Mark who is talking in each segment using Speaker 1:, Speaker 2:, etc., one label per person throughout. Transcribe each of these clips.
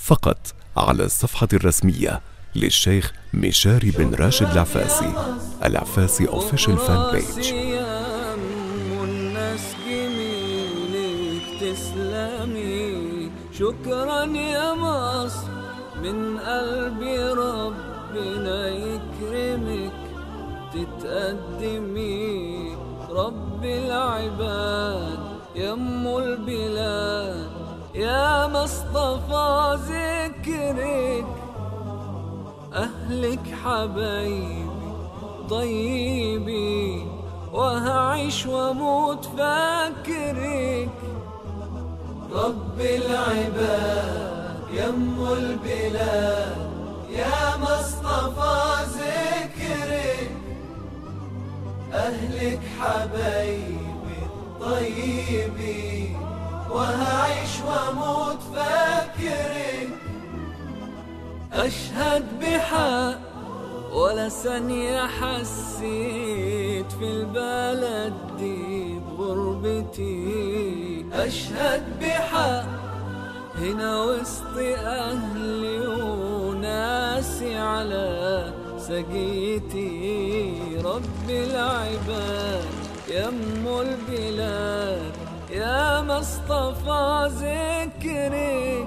Speaker 1: فقط على الصفحة الرسمية للشيخ مشاري بن راشد العفاسي العفاسي اوفيشال فان بيج
Speaker 2: تسلمي شكرا يا مصر من قلبي ربنا يكرمك تتقدمي رب العباد يم البلاد يا مصطفى ذكرك أهلك حبايبي طيبي وهعيش واموت فاكرك رب العباد يم البلاد يا مصطفى ذكرك أهلك حبايبي طيبي وهعيش واموت فاكرك أشهد بحق ولا ثانية حسيت في البلد دي بغربتي أشهد بحق هنا وسط أهلي وناسي على سقيتي رب العباد يم البلاد يا مصطفى ذكرك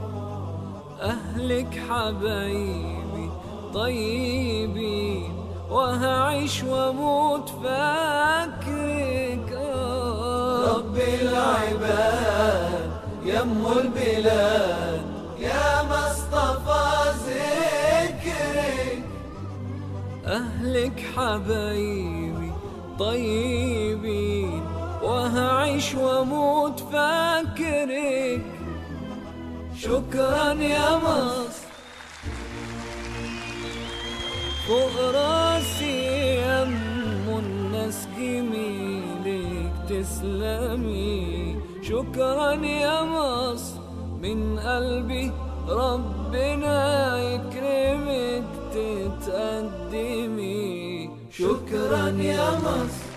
Speaker 2: أهلك حبايبي طيبين وهعيش واموت فاكرك رب العباد يم البلاد يا مصطفى ذكرك أهلك حبايبي طيبين وهعيش واموت فاكرك شكرا يا مصر فوق راسي يم الناس جميلك تسلمي شكرا يا مصر من قلبي ربنا يكرمك تتقدمي شكرا يا مصر